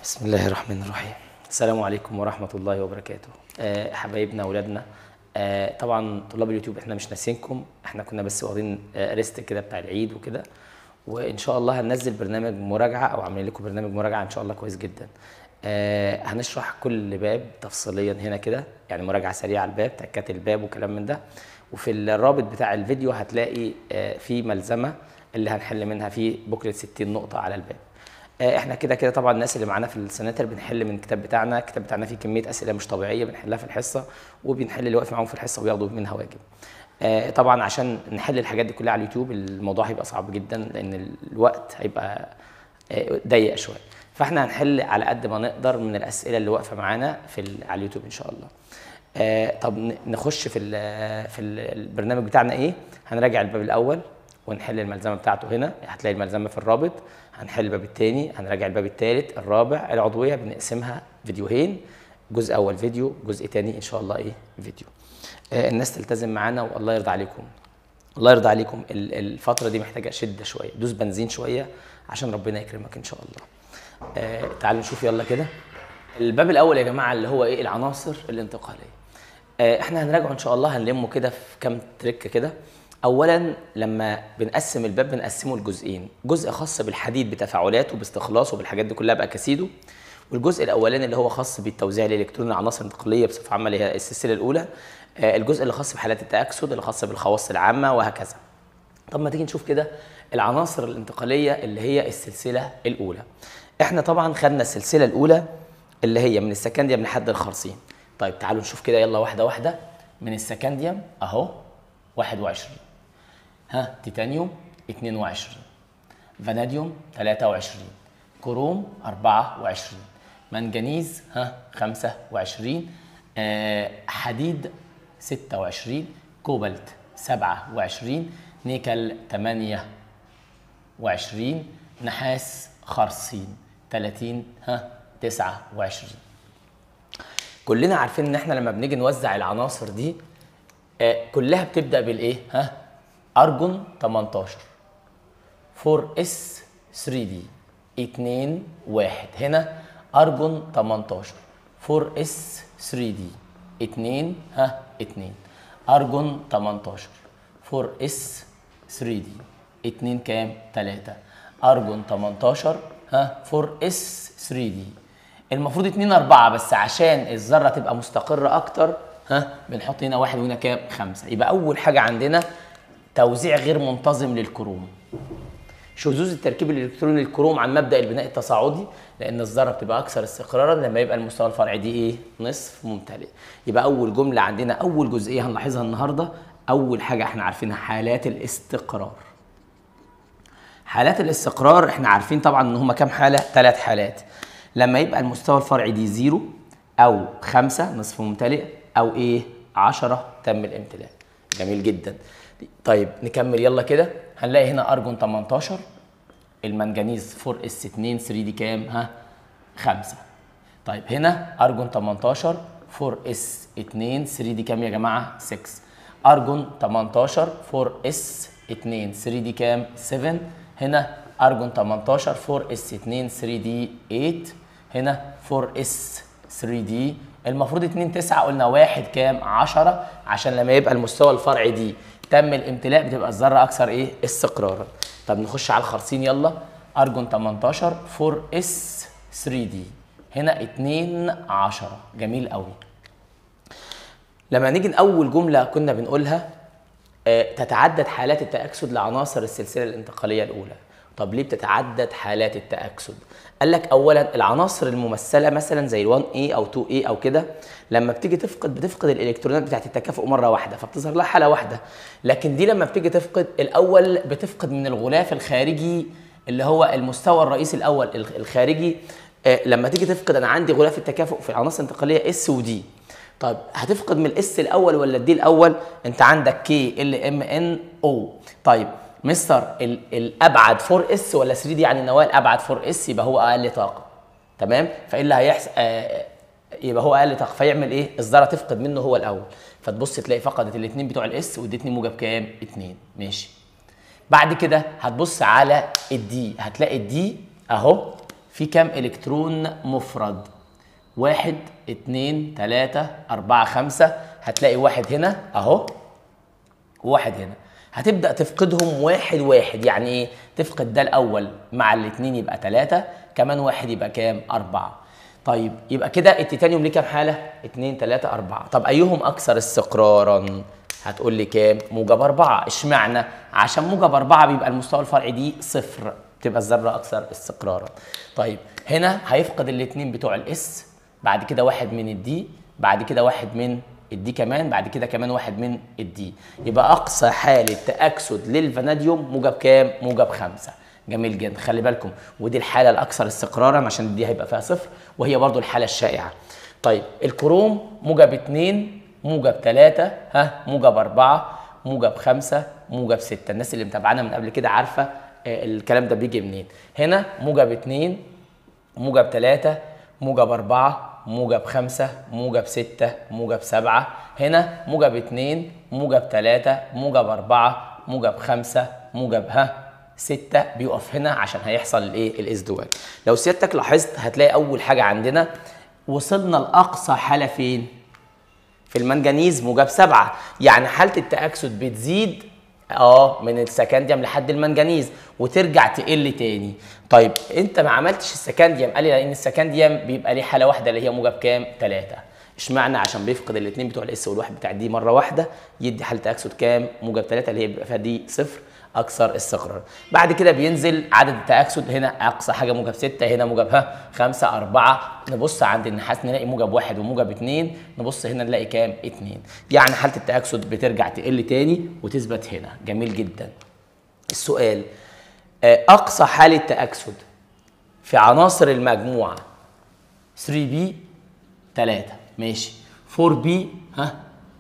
بسم الله الرحمن الرحيم السلام عليكم ورحمة الله وبركاته آه، حبايبنا أولادنا آه، طبعا طلاب اليوتيوب احنا مش ناسينكم احنا كنا بس واخدين آه، ريست كده بتاع العيد وكده وان شاء الله هننزل برنامج مراجعة او عاملين لكم برنامج مراجعة ان شاء الله كويس جدا آه، هنشرح كل باب تفصيليا هنا كده يعني مراجعة سريعة على الباب تكات الباب وكلام من ده وفي الرابط بتاع الفيديو هتلاقي آه، في ملزمة اللي هنحل منها في بوكلت 60 نقطة على الباب آه، احنا كده كده طبعا الناس اللي معانا في السناتر بنحل من الكتاب بتاعنا الكتاب بتاعنا فيه كميه اسئله مش طبيعيه بنحلها في الحصه وبنحل اللي واقف معاهم في الحصه وياخدوا منها واجب آه، طبعا عشان نحل الحاجات دي كلها على اليوتيوب الموضوع هيبقى صعب جدا لان الوقت هيبقى آه، ضيق شويه فاحنا هنحل على قد ما نقدر من الاسئله اللي واقفه معانا في ال- على اليوتيوب ان شاء الله آه، طب ن- نخش في ال- في ال- البرنامج بتاعنا ايه هنراجع الباب الاول ونحل الملزمه بتاعته هنا هتلاقي الملزمه في الرابط هنحل الباب الثاني هنراجع الباب الثالث الرابع العضويه بنقسمها فيديوهين جزء اول فيديو جزء ثاني ان شاء الله ايه فيديو آه، الناس تلتزم معانا والله يرضى عليكم الله يرضى عليكم ال- الفتره دي محتاجه شده شويه دوس بنزين شويه عشان ربنا يكرمك ان شاء الله آه تعالوا نشوف يلا كده الباب الاول يا جماعه اللي هو ايه العناصر الانتقاليه آه احنا هنراجعه ان شاء الله هنلمه كده في كام تريك كده اولا لما بنقسم الباب بنقسمه لجزئين جزء خاص بالحديد بتفاعلاته باستخلاصه بالحاجات دي كلها باكاسيده والجزء الاولاني اللي هو خاص بالتوزيع الالكتروني العناصر الانتقاليه بصفه عامه اللي هي السلسله الاولى آه الجزء اللي خاص بحالات التاكسد اللي خاص بالخواص العامه وهكذا طب ما تيجي نشوف كده العناصر الانتقاليه اللي هي السلسله الاولى احنا طبعا خدنا السلسله الاولى اللي هي من السكنديوم لحد الخرسين طيب تعالوا نشوف كده يلا واحده واحده من السكنديوم اهو 21 ها تيتانيوم 22 فاناديوم 23 كروم 24 منجنيز ها 25 آه حديد 26 كوبالت 27 نيكل 28 نحاس خرسين 30 ها 29 كلنا عارفين ان احنا لما بنيجي نوزع العناصر دي آه كلها بتبدا بالايه ها ارجون 18 4 اس 3 دي 2 1 هنا ارجون 18 4 اس 3 دي 2 ها 2 ارجون 18 4 اس 3 دي 2 كام 3 ارجون 18 ها 4 اس 3 دي المفروض 2 4 بس عشان الذره تبقى مستقره اكتر ها بنحط هنا واحد وهنا كام 5 يبقى اول حاجه عندنا توزيع غير منتظم للكروم شذوذ التركيب الالكتروني للكروم عن مبدا البناء التصاعدي لان الذره بتبقى اكثر استقرارا لما يبقى المستوى الفرعي دي ايه نصف ممتلئ يبقى اول جمله عندنا اول جزئيه هنلاحظها النهارده اول حاجه احنا عارفينها حالات الاستقرار حالات الاستقرار احنا عارفين طبعا ان هما كام حاله ثلاث حالات لما يبقى المستوى الفرعي دي زيرو او خمسة نصف ممتلئ او ايه عشرة تم الامتلاء جميل جدا طيب نكمل يلا كده هنلاقي هنا ارجون 18 المنجنيز 4 اس 2 3 دي كام ها 5 طيب هنا ارجون 18 4 اس 2 3 دي كام يا جماعه 6 ارجون 18 4 اس 2 3 دي كام 7 هنا ارجون 18 4 اس 2 3 دي 8 هنا 4 اس 3 دي المفروض 2 9 قلنا واحد كام 10 عشان لما يبقى المستوى الفرعي دي تم الامتلاء بتبقى الذره اكثر ايه استقرارا طب نخش على الخرسين يلا ارجون 18 4 اس 3 دي هنا 2 10 جميل قوي لما نيجي اول جمله كنا بنقولها آه، تتعدد حالات التأكسد لعناصر السلسلة الانتقالية الأولى طب ليه بتتعدد حالات التأكسد؟ قال لك أولا العناصر الممثلة مثلا زي ال 1A أو 2A أو كده لما بتيجي تفقد بتفقد الإلكترونات بتاعت التكافؤ مرة واحدة فبتظهر لها حالة واحدة لكن دي لما بتيجي تفقد الأول بتفقد من الغلاف الخارجي اللي هو المستوى الرئيسي الأول الخ- الخارجي آه، لما تيجي تفقد أنا عندي غلاف التكافؤ في العناصر الانتقالية اس ودي طيب هتفقد من الاس الاول ولا الدي الاول انت عندك كي ال ام ان او طيب مستر ال- الابعد 4 اس ولا 3 دي يعني النواه الابعد 4 اس يبقى هو اقل طاقه تمام فايه اللي هيحصل آه يبقى هو اقل طاقه فيعمل ايه الذره تفقد منه هو الاول فتبص تلاقي فقدت الاثنين بتوع الاس وادتني موجب كام 2 ماشي بعد كده هتبص على الدي هتلاقي الدي اهو في كام الكترون مفرد واحد اتنين تلاتة أربعة خمسة هتلاقي واحد هنا أهو وواحد هنا هتبدأ تفقدهم واحد واحد يعني إيه؟ تفقد ده الأول مع الاتنين يبقى تلاتة كمان واحد يبقى كام؟ أربعة طيب يبقى كده التيتانيوم ليه كام حالة؟ اتنين تلاتة أربعة طب أيهم أكثر استقرارا؟ هتقول لي كام؟ موجب أربعة اشمعنى؟ عشان موجب أربعة بيبقى المستوى الفرعي دي صفر تبقى الذرة أكثر استقرارا طيب هنا هيفقد الاتنين بتوع الاس بعد كده واحد من الدي بعد كده واحد من الدي كمان بعد كده كمان واحد من الدي يبقى اقصى حاله تاكسد للفاناديوم موجب كام موجب خمسة جميل جدا خلي بالكم ودي الحاله الاكثر استقرارا عشان دي هيبقى فيها صفر وهي برضو الحاله الشائعه طيب الكروم موجب اتنين موجب تلاتة ها موجب أربعة موجب خمسة موجب ستة الناس اللي متابعانا من قبل كده عارفة آه، الكلام ده بيجي منين هنا موجب اتنين موجب تلاتة موجب أربعة موجب خمسة موجب ستة موجب سبعة هنا موجب اتنين موجب تلاتة موجب أربعة موجب خمسة موجب ها ستة بيقف هنا عشان هيحصل الايه الازدواج لو سيادتك لاحظت هتلاقي أول حاجة عندنا وصلنا لأقصى حالة فين؟ في المنجنيز موجب سبعة يعني حالة التأكسد بتزيد اه من السكنديوم لحد المنجنيز وترجع تقل تاني طيب انت ما عملتش السكنديوم قال لي لان السكنديوم بيبقى ليه حاله واحده اللي هي موجب كام 3 اشمعنى عشان بيفقد الاثنين بتوع الاس والواحد بتاع دي مره واحده يدي حاله تاكسد كام موجب 3 اللي هي بيبقى فيها دي صفر اكثر استقرار بعد كده بينزل عدد التاكسد هنا اقصى حاجه موجب 6 هنا موجب ها 5 4 نبص عند النحاس نلاقي موجب واحد وموجب 2 نبص هنا نلاقي كام 2 يعني حاله التاكسد بترجع تقل تاني وتثبت هنا جميل جدا السؤال آه، اقصى حاله تاكسد في عناصر المجموعه 3 بي 3 ماشي 4 بي ها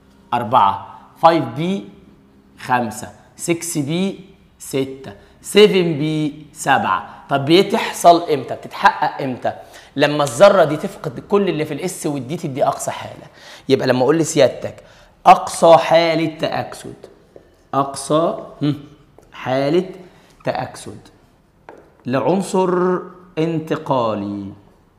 4 5 بي 5 6 بي 6 7 بي 7 طب بتحصل امتى بتتحقق امتى لما الذره دي تفقد كل اللي في الاس والدي تدي اقصى حاله يبقى لما اقول لسيادتك اقصى حاله تاكسد اقصى هم، حاله تاكسد لعنصر انتقالي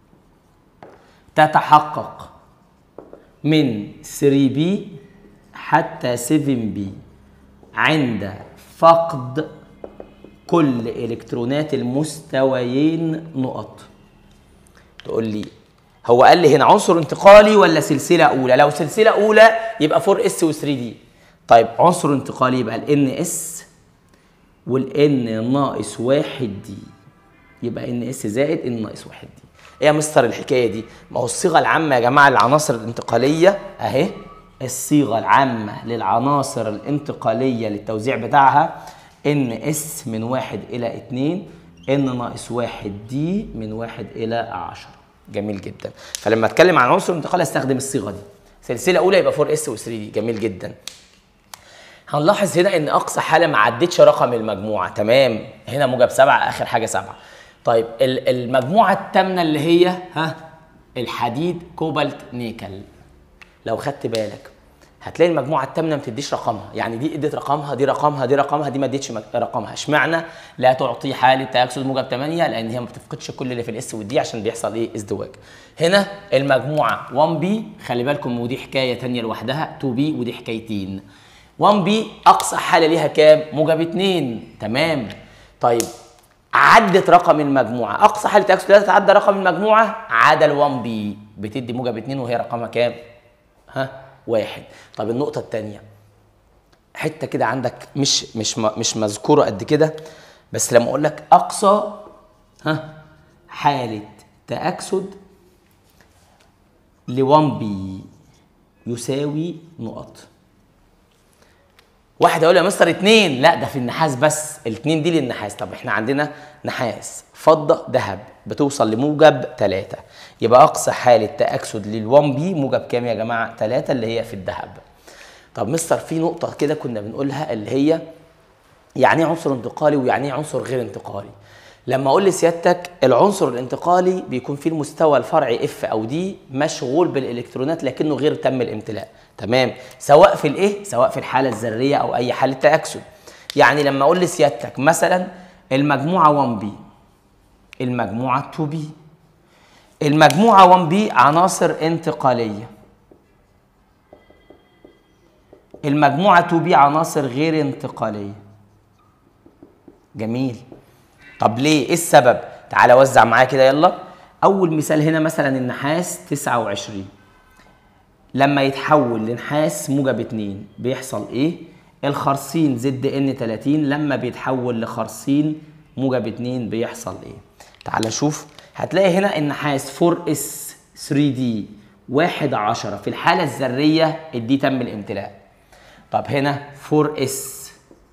تتحقق من 3B حتى 7B عند فقد كل الكترونات المستويين نقط تقول لي هو قال لي هنا عنصر انتقالي ولا سلسله اولى لو سلسله اولى يبقى 4 اس و 3 دي طيب عنصر انتقالي يبقى ال ان اس والان ناقص واحد دي يبقى ان اس زائد ان ناقص واحد دي ايه يا مستر الحكايه دي ما هو الصيغه العامه يا جماعه للعناصر الانتقاليه اهي الصيغه العامه للعناصر الانتقاليه للتوزيع بتاعها ان اس من واحد الى اتنين ان ناقص واحد دي من واحد الى عشرة جميل جدا فلما اتكلم عن عنصر انتقال استخدم الصيغه دي سلسله اولى يبقى 4 اس و 3 دي جميل جدا هنلاحظ هنا ان اقصى حاله ما عدتش رقم المجموعه تمام هنا موجب سبعه اخر حاجه سبعه طيب ال- المجموعه الثامنه اللي هي ها الحديد كوبالت نيكل لو خدت بالك هتلاقي المجموعه الثامنه ما بتديش رقمها يعني دي ادت رقمها دي رقمها دي رقمها دي ما ادتش مج- رقمها اشمعنى لا تعطي حاله تاكسد موجب 8 لان هي ما بتفقدش كل اللي في الاس والدي عشان بيحصل ايه ازدواج هنا المجموعه 1 بي خلي بالكم ودي حكايه ثانيه لوحدها 2 بي ودي حكايتين 1 بي اقصى حاله ليها كام موجب 2 تمام طيب عدت رقم المجموعه اقصى حاله تاكسد لا تتعدى رقم المجموعه عدا ال1 بي بتدي موجب 2 وهي رقمها كام ها واحد طب النقطة التانية حتة كده عندك مش مش م- مش مذكورة قد كده بس لما أقول لك أقصى ها حالة تأكسد ل 1 بي يساوي نقط واحد يقول لي يا مستر اتنين لا ده في النحاس بس الاتنين دي للنحاس طب احنا عندنا نحاس فضة ذهب بتوصل لموجب ثلاثة يبقى أقصى حالة تأكسد لل1 بي موجب كام يا جماعة؟ ثلاثة اللي هي في الذهب طب مستر في نقطة كده كنا بنقولها اللي هي يعني ايه عنصر انتقالي ويعني ايه عنصر غير انتقالي لما اقول لسيادتك العنصر الانتقالي بيكون فيه المستوى الفرعي اف او دي مشغول بالالكترونات لكنه غير تم الامتلاء تمام سواء في الايه سواء في الحاله الذريه او اي حاله تاكسد يعني لما اقول لسيادتك مثلا المجموعه 1 بي المجموعة 2B المجموعة 1B عناصر انتقالية المجموعة 2B عناصر غير انتقالية جميل طب ليه ايه السبب تعالى وزع معايا كده يلا اول مثال هنا مثلا النحاس 29 لما يتحول لنحاس موجب 2 بيحصل ايه الخرسين زد ان 30 لما بيتحول لخرسين موجب 2 بيحصل ايه تعالى شوف هتلاقي هنا النحاس 4 اس 3 دي 1 10 في الحالة الذرية الدي تم الامتلاء طب هنا 4 اس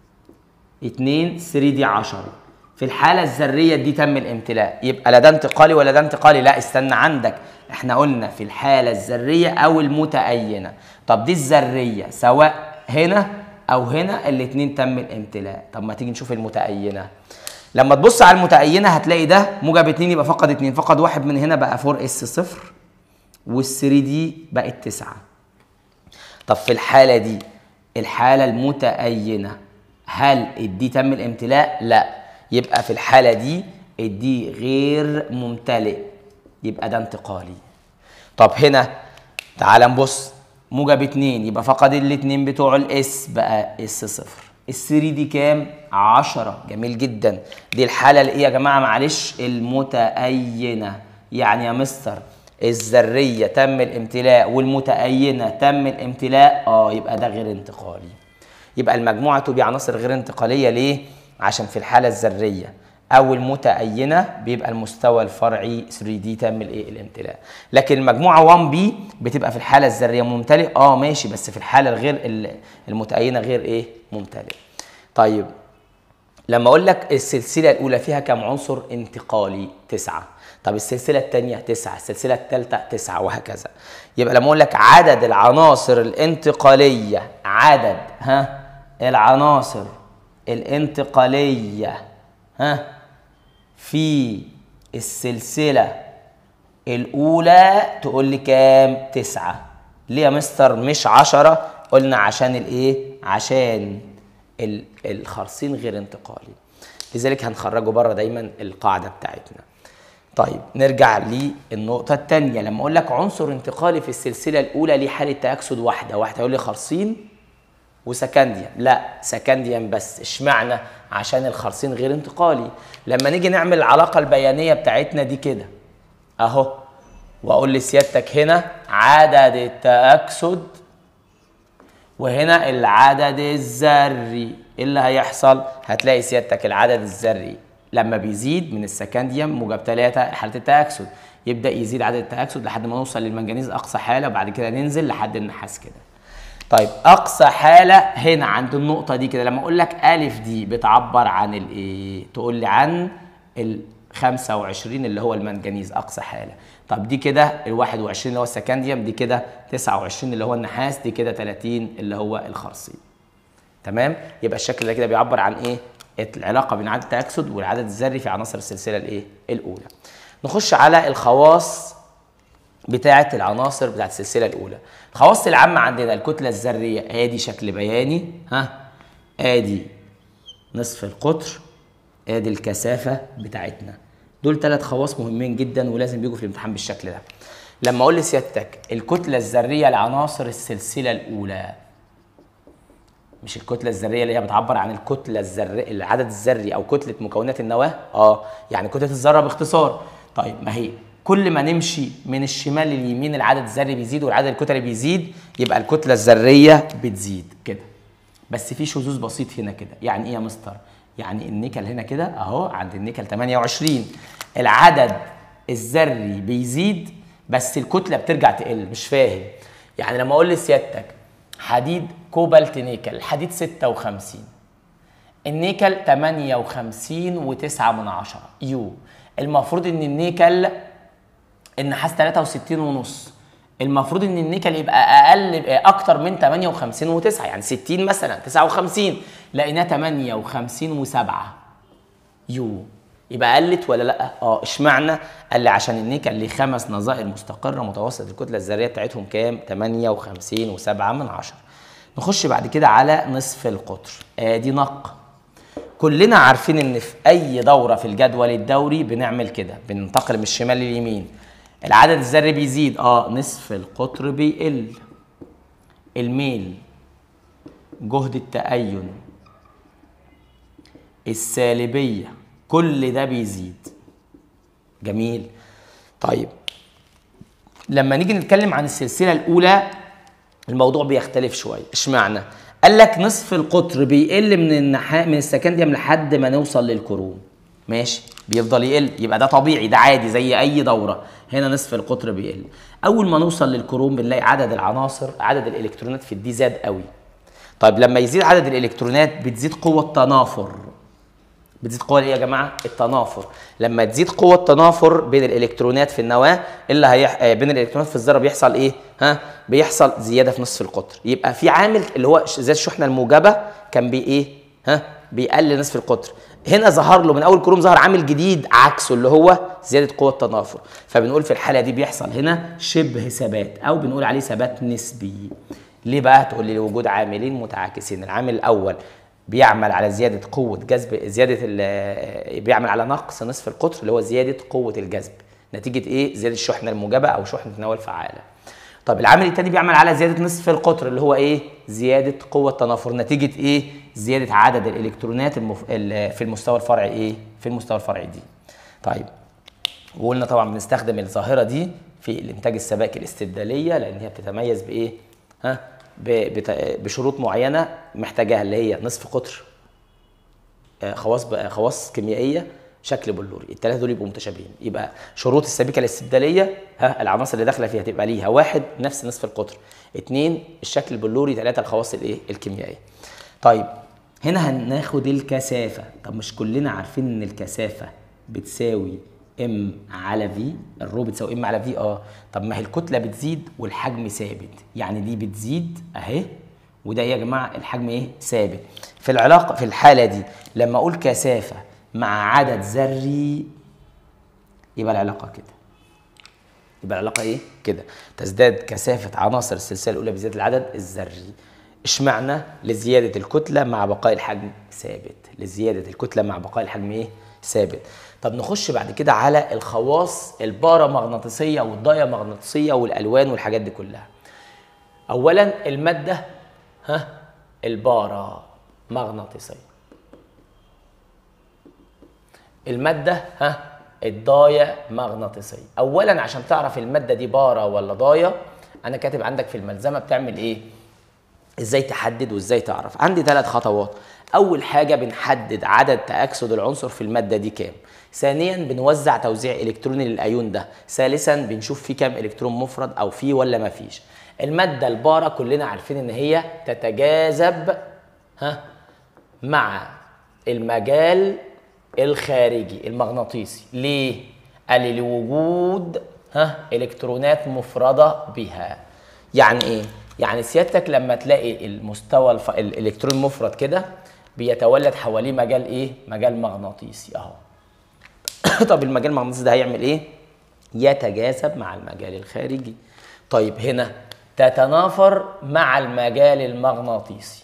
2 3 دي 10 في الحالة الذرية دي تم الامتلاء يبقى لا ده انتقالي ولا ده انتقالي لا استنى عندك احنا قلنا في الحالة الذرية او المتأينة طب دي الذرية سواء هنا او هنا الاتنين تم الامتلاء طب ما تيجي نشوف المتأينة لما تبص على المتأينة هتلاقي ده موجب 2 يبقى فقد 2 فقد واحد من هنا بقى 4 اس صفر وال 3 دي بقت 9 طب في الحالة دي الحالة المتأينة هل الدي تم الامتلاء؟ لا يبقى في الحالة دي الدي غير ممتلئ يبقى ده انتقالي طب هنا تعال نبص موجب 2 يبقى فقد الاتنين بتوع الاس بقى اس صفر ال 3 دي كام؟ 10 جميل جدا دي الحالة اللي ايه يا جماعة معلش المتأينة يعني يا مستر الذرية تم الامتلاء والمتأينة تم الامتلاء اه يبقى ده غير انتقالي يبقى المجموعة بعناصر غير انتقالية ليه؟ عشان في الحالة الذرية أو المتأينة بيبقى المستوى الفرعي 3 دي تم الايه؟ الامتلاء. لكن المجموعة 1 بي بتبقى في الحالة الذرية ممتلئ اه ماشي بس في الحالة الغير المتأينة غير ايه؟ ممتلئ. طيب لما اقول لك السلسلة الأولى فيها كم عنصر انتقالي؟ تسعة. طب السلسلة الثانية تسعة، السلسلة الثالثة تسعة وهكذا. يبقى لما اقول لك عدد العناصر الانتقالية عدد ها العناصر الانتقالية ها في السلسلة الأولى تقول لي كام؟ تسعة. ليه يا مستر مش عشرة؟ قلنا عشان الإيه؟ عشان الخرسين غير انتقالي. لذلك هنخرجه بره دايما القاعدة بتاعتنا. طيب نرجع للنقطة الثانية لما أقول لك عنصر انتقالي في السلسلة الأولى ليه حالة تأكسد واحدة، واحد هيقول لي خرسين وسكنديوم لا سكنديوم بس اشمعنى عشان الخرسين غير انتقالي لما نيجي نعمل العلاقه البيانيه بتاعتنا دي كده اهو واقول لسيادتك هنا عدد التاكسد وهنا العدد الذري ايه اللي هيحصل هتلاقي سيادتك العدد الذري لما بيزيد من السكنديوم موجب 3 حاله التاكسد يبدا يزيد عدد التاكسد لحد ما نوصل للمنجنيز اقصى حاله وبعد كده ننزل لحد النحاس كده طيب اقصى حاله هنا عند النقطه دي كده لما اقول لك الف دي بتعبر عن الايه تقول لي عن ال 25 اللي هو المنجنيز اقصى حاله طب دي كده ال 21 اللي هو السكنديوم دي كده 29 اللي هو النحاس دي كده 30 اللي هو الخرسين تمام يبقى الشكل ده كده بيعبر عن ايه العلاقه بين عدد التاكسد والعدد الذري في عناصر السلسله الايه الاولى نخش على الخواص بتاعه العناصر بتاعه السلسله الاولى الخواص العامه عندنا الكتله الذريه ادي شكل بياني ها ادي نصف القطر ادي الكثافه بتاعتنا دول ثلاث خواص مهمين جدا ولازم بيجوا في الامتحان بالشكل ده لما اقول لسيادتك الكتله الذريه لعناصر السلسله الاولى مش الكتله الذريه اللي هي بتعبر عن الكتله الذريه العدد الذري او كتله مكونات النواه اه يعني كتله الذره باختصار طيب ما هي كل ما نمشي من الشمال لليمين العدد الذري بيزيد والعدد الكتلي بيزيد يبقى الكتله الذريه بتزيد كده بس في شذوذ بسيط هنا كده يعني ايه يا مستر يعني النيكل هنا كده اهو عند النيكل 28 العدد الذري بيزيد بس الكتله بترجع تقل مش فاهم يعني لما اقول لسيادتك حديد كوبالت نيكل الحديد 56 النيكل 58 و9 من عشرة يو المفروض ان النيكل النحاس 63 ونص المفروض ان النيكل يبقى اقل اكتر من 58 و9 يعني 60 مثلا 59 لقيناه 58 و7 يو يبقى قلت ولا لا؟ اه اشمعنى؟ قال لي عشان النيكل ليه خمس نظائر مستقره متوسط الكتله الذريه بتاعتهم كام؟ 58 و7 من 10 نخش بعد كده على نصف القطر ادي نق كلنا عارفين ان في اي دوره في الجدول الدوري بنعمل كده بننتقل من الشمال لليمين العدد الذري بيزيد اه نصف القطر بيقل الميل جهد التأين السالبية كل ده بيزيد جميل طيب لما نيجي نتكلم عن السلسلة الأولى الموضوع بيختلف شوية اشمعنى قال لك نصف القطر بيقل من النحاء من السكنديوم لحد ما نوصل للكروم ماشي بيفضل يقل يبقى ده طبيعي ده عادي زي اي دوره هنا نصف القطر بيقل اول ما نوصل للكروم بنلاقي عدد العناصر عدد الالكترونات في الدي زاد قوي طيب لما يزيد عدد الالكترونات بتزيد قوه التنافر بتزيد قوه ايه يا جماعه التنافر لما تزيد قوه التنافر بين الالكترونات في النواه اللي هيح... آه، بين الالكترونات في الذره بيحصل ايه ها بيحصل زياده في نصف القطر يبقى في عامل اللي هو ش- زي الشحنه الموجبه كان بي ايه ها بيقلل نصف القطر هنا ظهر له من اول كروم ظهر عامل جديد عكسه اللي هو زياده قوه التنافر فبنقول في الحاله دي بيحصل هنا شبه ثبات او بنقول عليه ثبات نسبي ليه بقى تقول لي لوجود عاملين متعاكسين العامل الاول بيعمل على زياده قوه جذب زياده ال- بيعمل على نقص نصف القطر اللي هو زياده قوه الجذب نتيجه ايه زياده الشحنه الموجبه او شحنه النواه الفعاله طب العامل الثاني بيعمل على زياده نصف القطر اللي هو ايه زياده قوه التنافر نتيجه ايه زياده عدد الالكترونات المف... ال- في المستوى الفرعي ايه في المستوى الفرعي دي طيب وقلنا طبعا بنستخدم الظاهره دي في الانتاج السبائك الاستبداليه لان هي بتتميز بايه ها ب- بت- بشروط معينه محتاجاها اللي هي نصف قطر آه، خواص ب- خواص كيميائيه شكل بلوري الثلاثه دول يبقوا متشابهين يبقى شروط السبيكه الاستبداليه ها العناصر اللي داخله فيها تبقى ليها واحد نفس نصف القطر اثنين الشكل البلوري ثلاثه الخواص الايه الكيميائيه طيب هنا هناخد الكثافه طب مش كلنا عارفين ان الكثافه بتساوي ام على في الرو بتساوي ام على في اه طب ما هي الكتله بتزيد والحجم ثابت يعني دي بتزيد اهي وده ايه يا جماعه الحجم ايه ثابت في العلاقه في الحاله دي لما اقول كثافه مع عدد ذري يبقى العلاقه كده يبقى العلاقه ايه كده تزداد كثافه عناصر السلسله الاولى بزياده العدد الذري اشمعنى لزياده الكتله مع بقاء الحجم ثابت لزياده الكتله مع بقاء الحجم ايه ثابت طب نخش بعد كده على الخواص البارامغناطيسيه والضيامغناطيسيه والالوان والحاجات دي كلها اولا الماده ها البارا مغناطيسيه الماده ها الضايه مغناطيسيه اولا عشان تعرف الماده دي بارا ولا ضايه انا كاتب عندك في الملزمه بتعمل ايه ازاي تحدد وازاي تعرف عندي ثلاث خطوات اول حاجه بنحدد عدد تاكسد العنصر في الماده دي كام ثانيا بنوزع توزيع الكتروني للايون ده ثالثا بنشوف في كام الكترون مفرد او في ولا ما فيش الماده البارا كلنا عارفين ان هي تتجاذب ها مع المجال الخارجي المغناطيسي ليه قال لي لوجود ها الكترونات مفرده بها يعني ايه يعني سيادتك لما تلاقي المستوى الف... الالكترون المفرد كده بيتولد حواليه مجال ايه مجال مغناطيسي اهو طب المجال المغناطيسي ده هيعمل ايه يتجاذب مع المجال الخارجي طيب هنا تتنافر مع المجال المغناطيسي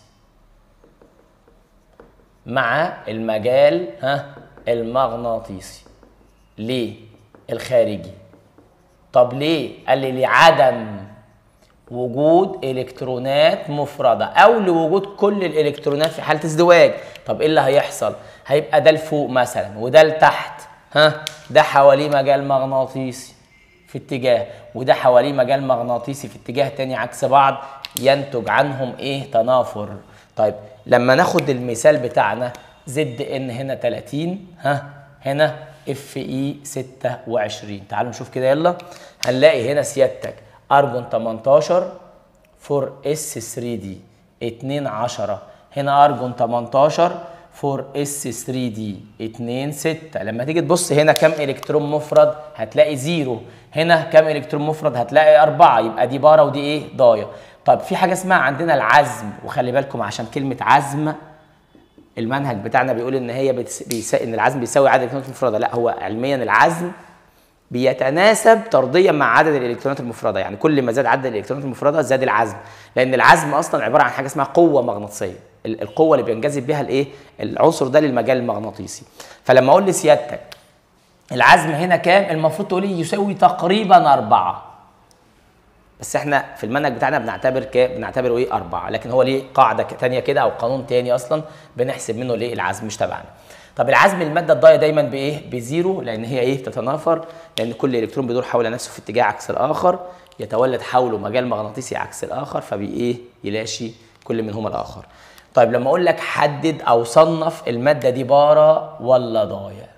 مع المجال ها المغناطيسي ليه الخارجي طب ليه قال لي لعدم وجود الكترونات مفرده او لوجود كل الالكترونات في حاله ازدواج طب ايه اللي هيحصل هيبقى ده لفوق مثلا وده لتحت ها ده حواليه مجال مغناطيسي في اتجاه وده حواليه مجال مغناطيسي في اتجاه تاني عكس بعض ينتج عنهم ايه تنافر طيب لما ناخد المثال بتاعنا زد ان هنا 30 ها هنا اف اي 26 تعالوا نشوف كده يلا هنلاقي هنا سيادتك ارجون 18 4 اس 3 دي 2 10 هنا ارجون 18 4 اس 3 دي 2 6 لما تيجي تبص هنا كام الكترون مفرد هتلاقي زيرو هنا كام الكترون مفرد هتلاقي أربعة يبقى دي بارة ودي ايه ضايع طب في حاجة اسمها عندنا العزم وخلي بالكم عشان كلمة عزم المنهج بتاعنا بيقول ان هي بتس... بيسا... ان العزم بيساوي عدد الالكترونات المفرده لا هو علميا العزم بيتناسب طرديا مع عدد الالكترونات المفرده يعني كل ما زاد عدد الالكترونات المفرده زاد العزم لان العزم اصلا عباره عن حاجه اسمها قوه مغناطيسيه ال- القوه اللي بينجذب بها الايه العنصر ده للمجال المغناطيسي فلما اقول لسيادتك العزم هنا كام المفروض تقول لي يساوي تقريبا أربعة بس احنا في المنهج بتاعنا بنعتبر كام بنعتبره ايه أربعة لكن هو ليه قاعدة ك- تانية كده أو قانون تاني أصلا بنحسب منه الايه العزم مش تبعنا طب العزم المادة الضاية دايما بإيه؟ بزيرو لأن هي إيه؟ بتتنافر لأن كل إلكترون بيدور حول نفسه في اتجاه عكس الآخر يتولد حوله مجال مغناطيسي عكس الآخر فبإيه؟ يلاشي كل منهما الآخر. طيب لما أقول لك حدد أو صنف المادة دي بارة ولا ضاية؟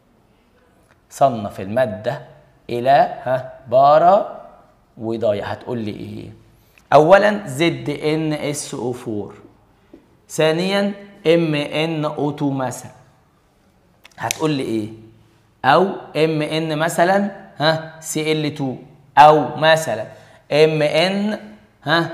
صنف المادة إلى ها بارة وضاية هتقول لي إيه؟ أولا زد إن اس او 4 ثانيا ام ان او 2 مثلا هتقول لي ايه او ام ان مثلا ها سي ال 2 او مثلا ام ان ها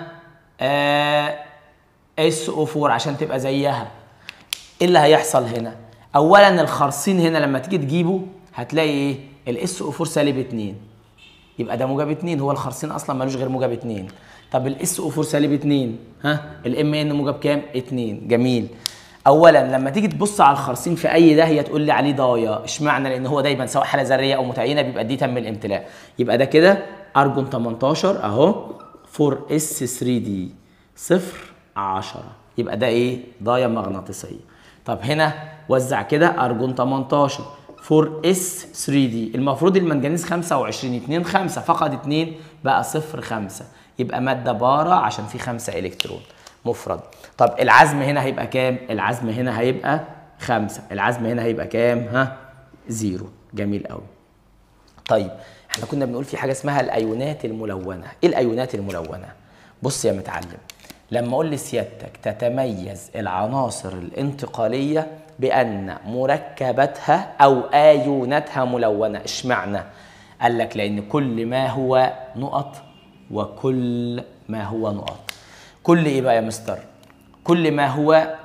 اس او 4 عشان تبقى زيها ايه اللي هيحصل هنا اولا الخرسين هنا لما تيجي تجيبه هتلاقي ايه الاس او 4 سالب 2 يبقى ده موجب 2 هو الخرسين اصلا ملوش غير موجب 2 طب الاس او 4 سالب 2 ها الام ان موجب كام 2 جميل اولا لما تيجي تبص على الخرسين في اي داهيه تقول لي عليه ضايع اشمعنى لان هو دايما سواء حاله ذريه او متعينه بيبقى دي تم الامتلاء يبقى ده كده ارجون 18 اهو 4 اس 3 دي 0 10 يبقى ده ايه ضايع مغناطيسيه طب هنا وزع كده ارجون 18 4 اس 3 دي المفروض المنجنيز 25 2 5 فقد 2 بقى 0 5 يبقى ماده بارة عشان في 5 الكترون مفرد طب العزم هنا هيبقى كام العزم هنا هيبقى 5 العزم هنا هيبقى كام ها زيرو جميل قوي طيب احنا كنا بنقول في حاجه اسمها الايونات الملونه ايه الايونات الملونه بص يا متعلم لما اقول لسيادتك تتميز العناصر الانتقاليه بان مركباتها او ايوناتها ملونه اشمعنى قال لك لان كل ما هو نقط وكل ما هو نقط كل ايه بقى يا مستر كل ما هو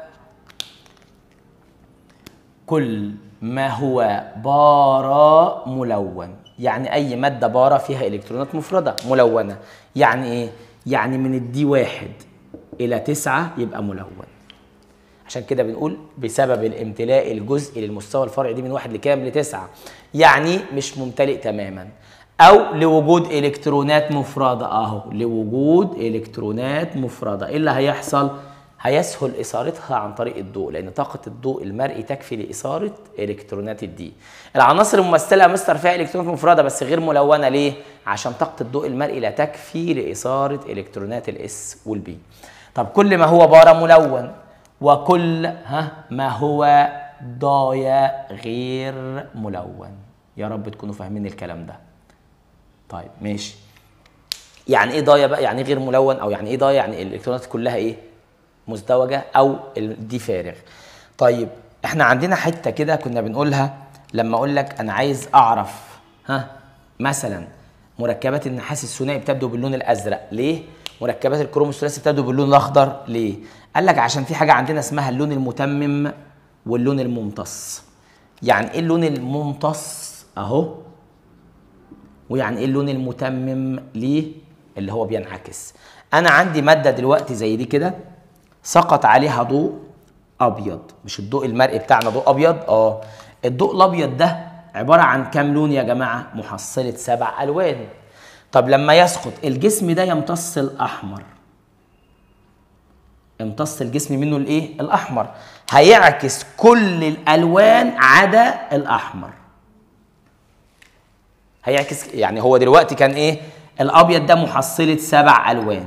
كل ما هو بارا ملون يعني اي ماده بارا فيها الكترونات مفرده ملونه يعني ايه يعني من الدي واحد الى تسعة يبقى ملون عشان كده بنقول بسبب الامتلاء الجزئي للمستوى الفرعي دي من واحد لكام لتسعة يعني مش ممتلئ تماما او لوجود الكترونات مفرده اهو لوجود الكترونات مفرده ايه اللي هيحصل هيسهل اثارتها عن طريق الضوء لان طاقه الضوء المرئي تكفي لاثاره الكترونات الدي العناصر الممثله يا مستر فيها الكترونات مفرده بس غير ملونه ليه عشان طاقه الضوء المرئي لا تكفي لاثاره الكترونات الاس والبي طب كل ما هو بارا ملون وكل ها ما هو ضايع غير ملون يا رب تكونوا فاهمين الكلام ده طيب ماشي يعني ايه ضايع بقى يعني إيه غير ملون او يعني ايه ضايع يعني الالكترونات كلها ايه مزدوجه او ال- دي فارغ طيب احنا عندنا حته كده كنا بنقولها لما اقول لك انا عايز اعرف ها مثلا مركبات النحاس الثنائي بتبدو باللون الازرق ليه مركبات الكروم الثلاثي بتبدو باللون الاخضر ليه قال لك عشان في حاجه عندنا اسمها اللون المتمم واللون الممتص يعني ايه اللون الممتص اهو ويعني ايه اللون المتمم ليه اللي هو بينعكس انا عندي ماده دلوقتي زي دي كده سقط عليها ضوء ابيض مش الضوء المرئي بتاعنا ضوء ابيض اه الضوء الابيض ده عباره عن كام لون يا جماعه محصله سبع الوان طب لما يسقط الجسم ده يمتص الاحمر يمتص الجسم منه الايه الاحمر هيعكس كل الالوان عدا الاحمر هيعكس يعني هو دلوقتي كان ايه الابيض ده محصله سبع الوان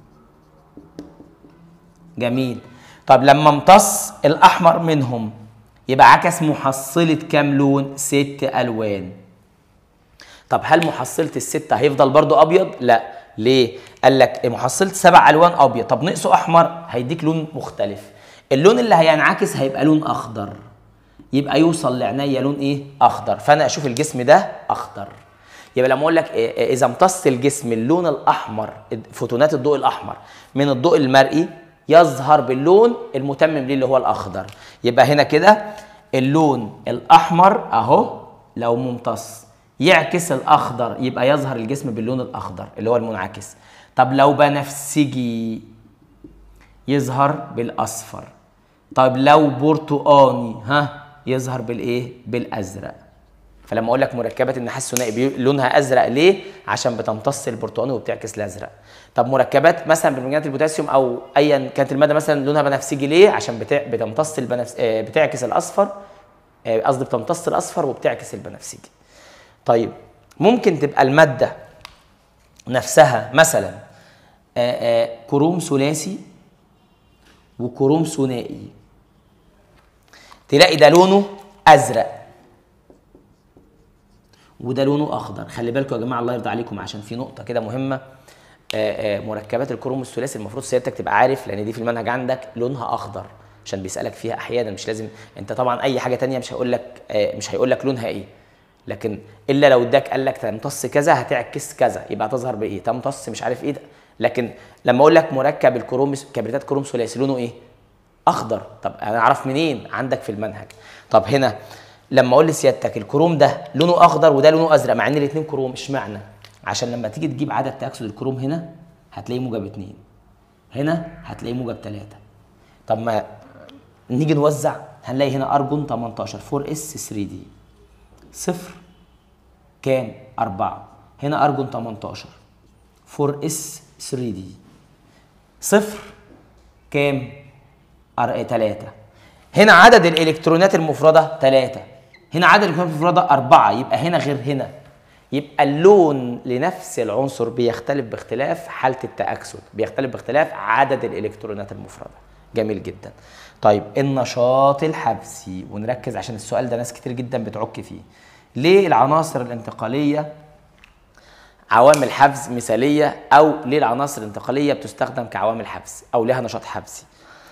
جميل طب لما امتص الاحمر منهم يبقى عكس محصله كام لون ست الوان طب هل محصله الستة هيفضل برضو ابيض لا ليه قال لك محصله سبع الوان ابيض طب نقصه احمر هيديك لون مختلف اللون اللي هينعكس هيبقى لون اخضر يبقى يوصل لعينيا لون ايه اخضر فانا اشوف الجسم ده اخضر يبقى لما اقول لك إيه- اذا امتص الجسم اللون الاحمر فوتونات الضوء الاحمر من الضوء المرئي يظهر باللون المتمم ليه اللي هو الاخضر يبقى هنا كده اللون الاحمر اهو لو ممتص يعكس الاخضر يبقى يظهر الجسم باللون الاخضر اللي هو المنعكس طب لو بنفسجي يظهر بالاصفر طيب لو برتقاني ها يظهر بالايه بالازرق فلما اقول لك مركبات النحاس الثنائي بي- لونها ازرق ليه عشان بتمتص البرتقاني وبتعكس الازرق طب مركبات مثلا برمنجانات البوتاسيوم او ايا كانت الماده مثلا لونها بنفسجي ليه عشان بتع... بتمتص البنفس... آه، بتعكس الاصفر آه، قصدي بتمتص الاصفر وبتعكس البنفسجي طيب ممكن تبقى الماده نفسها مثلا آه، آه، كروم ثلاثي وكروم ثنائي تلاقي ده لونه ازرق وده لونه اخضر خلي بالكم يا جماعه الله يرضى عليكم عشان في نقطه كده مهمه آه، آه، مركبات الكروم الثلاثي المفروض سيادتك تبقى عارف لان دي في المنهج عندك لونها اخضر عشان بيسالك فيها احيانا مش لازم انت طبعا اي حاجه تانية مش هيقول لك آه، مش هيقول لك لونها ايه لكن الا لو اداك قال لك تمتص كذا هتعكس كذا يبقى تظهر بايه تمتص مش عارف ايه ده لكن لما اقول لك مركب الكروم كبريتات كروم ثلاثي لونه ايه اخضر طب انا اعرف منين عندك في المنهج طب هنا لما اقول لسيادتك الكروم ده لونه اخضر وده لونه ازرق مع ان الاثنين كروم اشمعنى عشان لما تيجي تجيب عدد تاكسد الكروم هنا هتلاقيه موجب اتنين هنا هتلاقيه موجب تلاتة طب ما نيجي نوزع هنلاقي هنا ارجون 18 4 اس 3 دي صفر كام 4 هنا ارجون 18 4 اس 3 دي صفر كام أر... 3 هنا عدد الالكترونات المفرده 3 هنا عدد الالكترونات المفرده 4 يبقى هنا غير هنا يبقى اللون لنفس العنصر بيختلف باختلاف حاله التاكسد بيختلف باختلاف عدد الالكترونات المفرده جميل جدا طيب النشاط الحبسي ونركز عشان السؤال ده ناس كتير جدا بتعك فيه ليه العناصر الانتقاليه عوامل حفز مثاليه او ليه العناصر الانتقاليه بتستخدم كعوامل حفز او لها نشاط حبسي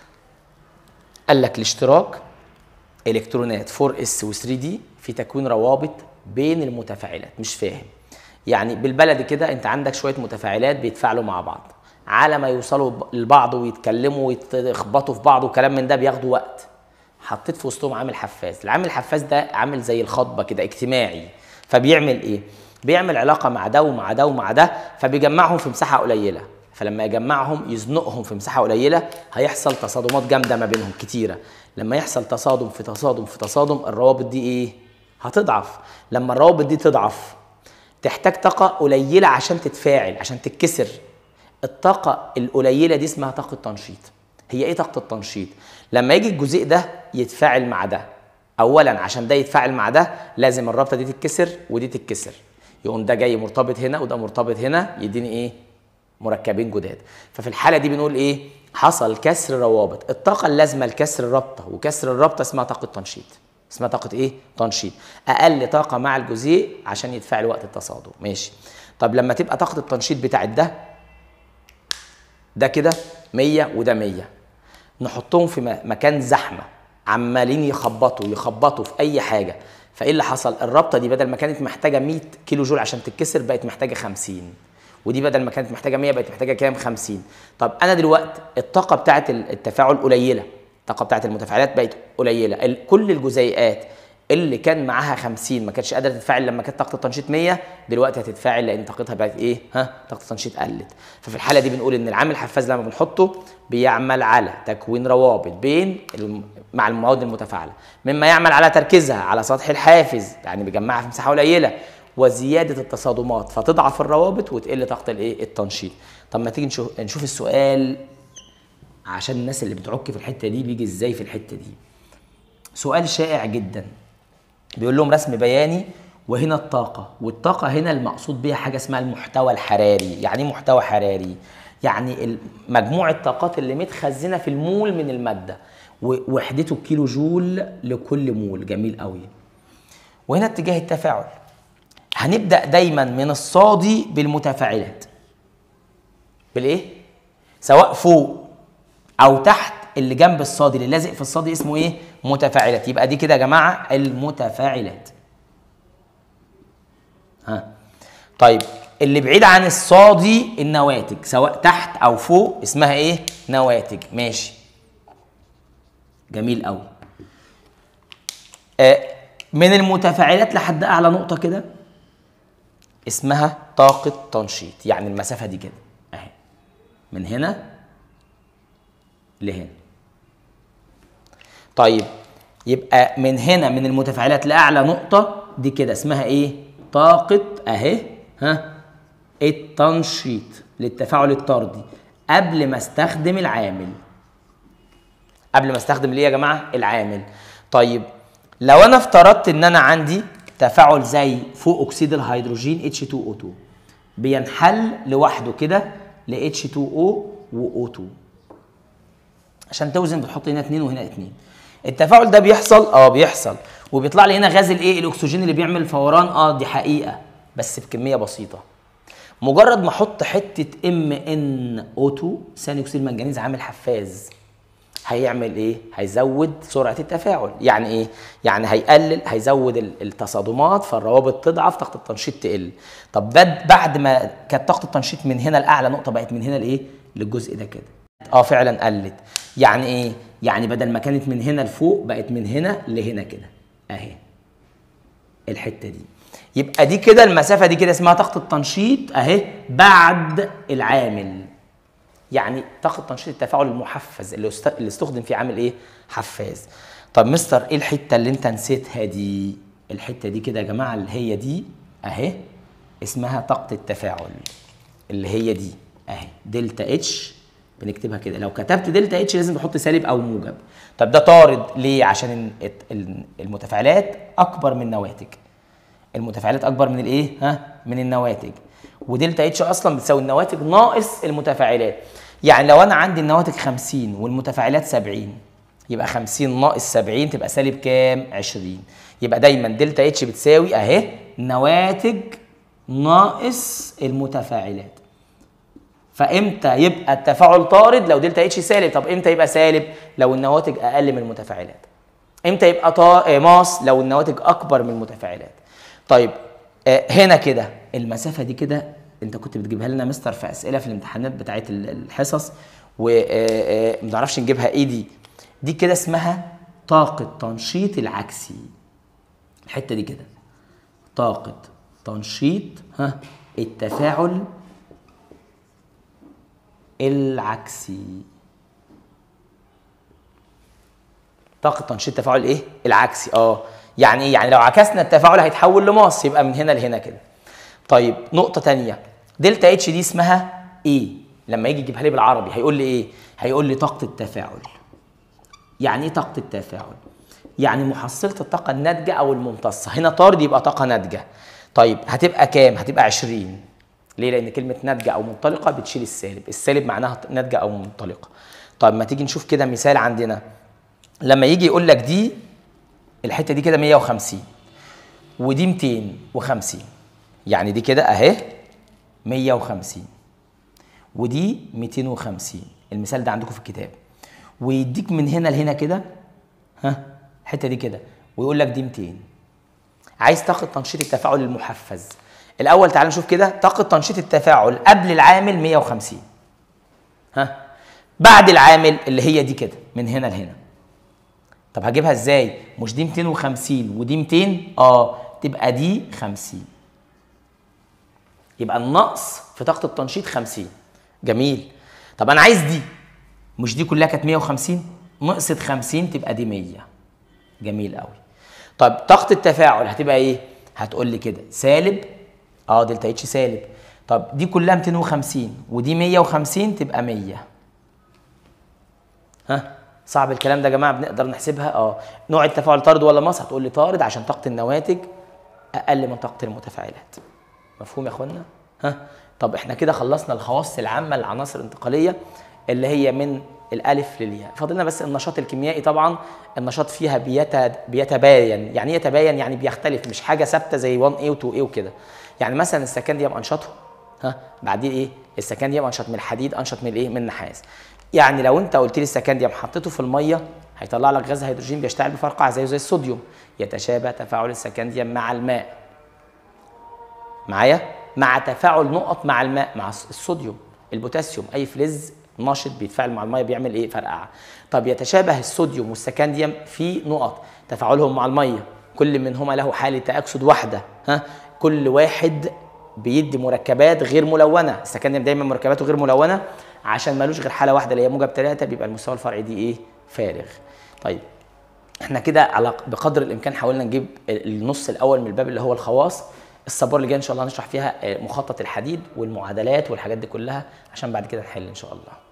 قال لك الاشتراك الكترونات 4 اس و 3 دي في تكوين روابط بين المتفاعلات مش فاهم يعني بالبلدي كده انت عندك شويه متفاعلات بيتفاعلوا مع بعض على ما يوصلوا ب- لبعض ويتكلموا ويتخبطوا في بعض وكلام من ده بياخدوا وقت حطيت في وسطهم عامل حفاز العامل الحفاز ده عامل زي الخطبه كده اجتماعي فبيعمل ايه بيعمل علاقه مع ده ومع ده ومع ده فبيجمعهم في مساحه قليله فلما يجمعهم يزنقهم في مساحه قليله هيحصل تصادمات جامده ما بينهم كتيره لما يحصل تصادم في تصادم في تصادم الروابط دي ايه هتضعف لما الروابط دي تضعف تحتاج طاقه قليله عشان تتفاعل عشان تتكسر الطاقه القليله دي اسمها طاقه تنشيط هي ايه طاقه التنشيط لما يجي الجزيء ده يتفاعل مع ده اولا عشان ده يتفاعل مع ده لازم الرابطه دي تتكسر ودي تتكسر يقوم ده جاي مرتبط هنا وده مرتبط هنا يديني ايه مركبين جداد ففي الحاله دي بنقول ايه حصل كسر روابط الطاقه اللازمه لكسر الرابطه وكسر الرابطه اسمها طاقه تنشيط اسمها طاقه ايه تنشيط اقل طاقه مع الجزيء عشان يتفاعل وقت التصادم ماشي طب لما تبقى طاقه التنشيط بتاعت ده ده كده 100 وده 100 نحطهم في م- مكان زحمه عمالين يخبطوا يخبطوا في اي حاجه فايه اللي حصل الرابطه دي بدل ما كانت محتاجه 100 كيلو جول عشان تتكسر بقت محتاجه 50 ودي بدل ما كانت محتاجه 100 بقت محتاجه كام 50 طب انا دلوقتي الطاقه بتاعه التفاعل قليله الطاقه بتاعه المتفاعلات بقت قليله ال- كل الجزيئات اللي كان معاها 50 ما كانتش قادره تتفاعل لما كانت طاقه التنشيط 100 دلوقتي هتتفاعل لان طاقتها بقت ايه ها طاقه التنشيط قلت ففي الحاله دي بنقول ان العامل الحفاز لما بنحطه بيعمل على تكوين روابط بين الم... مع المواد المتفاعله مما يعمل على تركيزها على سطح الحافز يعني بيجمعها في مساحه قليله وزياده التصادمات فتضعف الروابط وتقل طاقه الايه التنشيط طب ما تيجي نشوف نشوف السؤال عشان الناس اللي بتعك في الحته دي بيجي ازاي في الحته دي سؤال شائع جدا بيقول لهم رسم بياني وهنا الطاقة والطاقة هنا المقصود بيها حاجة اسمها المحتوى الحراري يعني ايه محتوى حراري يعني ال- مجموع الطاقات اللي متخزنة في المول من المادة ووحدته كيلو جول لكل مول جميل قوي وهنا اتجاه التفاعل هنبدأ دايما من الصادي بالمتفاعلات بالايه سواء فوق او تحت اللي جنب الصادي اللي لازق في الصادي اسمه ايه متفاعلات يبقى دي كده يا جماعه المتفاعلات ها طيب اللي بعيد عن الصادي النواتج سواء تحت او فوق اسمها ايه نواتج ماشي جميل قوي آه من المتفاعلات لحد اعلى نقطه كده اسمها طاقه تنشيط يعني المسافه دي كده اهي من هنا لهنا طيب يبقى من هنا من المتفاعلات لاعلى نقطه دي كده اسمها ايه طاقه اهي ها التنشيط للتفاعل الطردي قبل ما استخدم العامل قبل ما استخدم ليه يا جماعه العامل طيب لو انا افترضت ان انا عندي تفاعل زي فوق اكسيد الهيدروجين H2O2 بينحل لوحده كده ل H2O و O2 عشان توزن بتحط هنا اتنين وهنا اتنين التفاعل ده بيحصل اه بيحصل وبيطلع لي هنا غاز الايه الاكسجين اللي بيعمل فوران اه دي حقيقه بس بكميه بسيطه مجرد ما احط حته ام ان او 2 ثاني اكسيد المنجنيز عامل حفاز هيعمل ايه هيزود سرعه التفاعل يعني ايه يعني هيقلل هيزود التصادمات فالروابط تضعف طاقه التنشيط تقل طب بعد ما كانت طاقه التنشيط من هنا لاعلى نقطه بقت من هنا لايه للجزء ده كده اه فعلا قلت يعني ايه يعني بدل ما كانت من هنا لفوق بقت من هنا لهنا كده اهي الحته دي يبقى دي كده المسافه دي كده اسمها طاقه التنشيط اهي بعد العامل يعني طاقه تنشيط التفاعل المحفز اللي اللي استخدم فيه عامل ايه حفاز طب مستر ايه الحته اللي انت نسيتها دي الحته دي كده يا جماعه اللي هي دي اهي اسمها طاقه التفاعل اللي هي دي اهي دلتا اتش بنكتبها كده لو كتبت دلتا اتش لازم تحط سالب او موجب طب ده طارد ليه عشان المتفاعلات اكبر من النواتج المتفاعلات اكبر من الايه ها من النواتج ودلتا اتش اصلا بتساوي النواتج ناقص المتفاعلات يعني لو انا عندي النواتج 50 والمتفاعلات 70 يبقى 50 ناقص 70 تبقى سالب كام 20 يبقى دايما دلتا اتش بتساوي اهي نواتج ناقص المتفاعلات فامتى يبقى التفاعل طارد لو دلتا اتش سالب طب امتى يبقى سالب لو النواتج اقل من المتفاعلات امتى يبقى طا... ماس لو النواتج اكبر من المتفاعلات طيب آه هنا كده المسافه دي كده انت كنت بتجيبها لنا مستر في اسئله في الامتحانات بتاعت الحصص وما نعرفش نجيبها ايه دي دي كده اسمها طاقه تنشيط العكسي الحته دي كده طاقه تنشيط ها التفاعل العكسي طاقه تنشيط التفاعل ايه العكسي اه يعني ايه يعني لو عكسنا التفاعل هيتحول لماس يبقى من هنا لهنا كده طيب نقطه تانية دلتا اتش دي اسمها ايه لما يجي يجيبها لي بالعربي هيقول لي ايه هيقول لي طاقه التفاعل يعني ايه طاقه التفاعل يعني محصله الطاقه الناتجه او الممتصه هنا طارد يبقى طاقه ناتجه طيب هتبقى كام هتبقى 20 ليه لان كلمه ناتجه او منطلقه بتشيل السالب السالب معناها ناتجه او منطلقه طيب ما تيجي نشوف كده مثال عندنا لما يجي يقول لك دي الحته دي كده 150 ودي 250 يعني دي كده اهي 150 ودي 250 المثال ده عندكم في الكتاب ويديك من هنا لهنا كده ها الحته دي كده ويقول لك دي 200 عايز طاقه تنشيط التفاعل المحفز الاول تعال نشوف كده طاقه تنشيط التفاعل قبل العامل 150 ها بعد العامل اللي هي دي كده من هنا لهنا طب هجيبها ازاي مش دي 250 ودي 200 اه تبقى دي 50 يبقى النقص في طاقه التنشيط 50 جميل طب انا عايز دي مش دي كلها كانت 150 نقصت 50 تبقى دي 100 جميل قوي طب طاقه التفاعل هتبقى ايه هتقول لي كده سالب اه دلتا اتش سالب طب دي كلها 250 ودي 150 تبقى 100 ها صعب الكلام ده يا جماعه بنقدر نحسبها اه نوع التفاعل طارد ولا ماس هتقول لي طارد عشان طاقه النواتج اقل من طاقه المتفاعلات مفهوم يا اخوانا ها طب احنا كده خلصنا الخواص العامه للعناصر الانتقاليه اللي هي من الالف للياء فاضلنا بس النشاط الكيميائي طبعا النشاط فيها بيت... بيتباين يعني ايه يتباين يعني بيختلف مش حاجه ثابته زي 1 a و 2 a وكده يعني مثلا السكنديوم انشطه ها بعدين ايه السكنديوم انشط من الحديد انشط من الايه من النحاس يعني لو انت قلت لي السكنديوم حطيته في الميه هيطلع لك غاز هيدروجين بيشتعل بفرقعه زيه زي الصوديوم يتشابه تفاعل السكنديوم مع الماء معايا مع تفاعل نقط مع الماء مع الصوديوم البوتاسيوم اي فلز ناشط بيتفاعل مع الميه بيعمل ايه فرقعه طب يتشابه الصوديوم والسكنديوم في نقط تفاعلهم مع الميه كل منهما له حاله تاكسد واحده ها كل واحد بيدي مركبات غير ملونه السكندري دايما مركباته غير ملونه عشان ملوش غير حاله واحده اللي هي موجب 3 بيبقى المستوى الفرعي دي ايه فارغ طيب احنا كده على بقدر الامكان حاولنا نجيب النص الاول من الباب اللي هو الخواص الصبور اللي جاي ان شاء الله هنشرح فيها آه، مخطط الحديد والمعادلات والحاجات دي كلها عشان بعد كده نحل ان شاء الله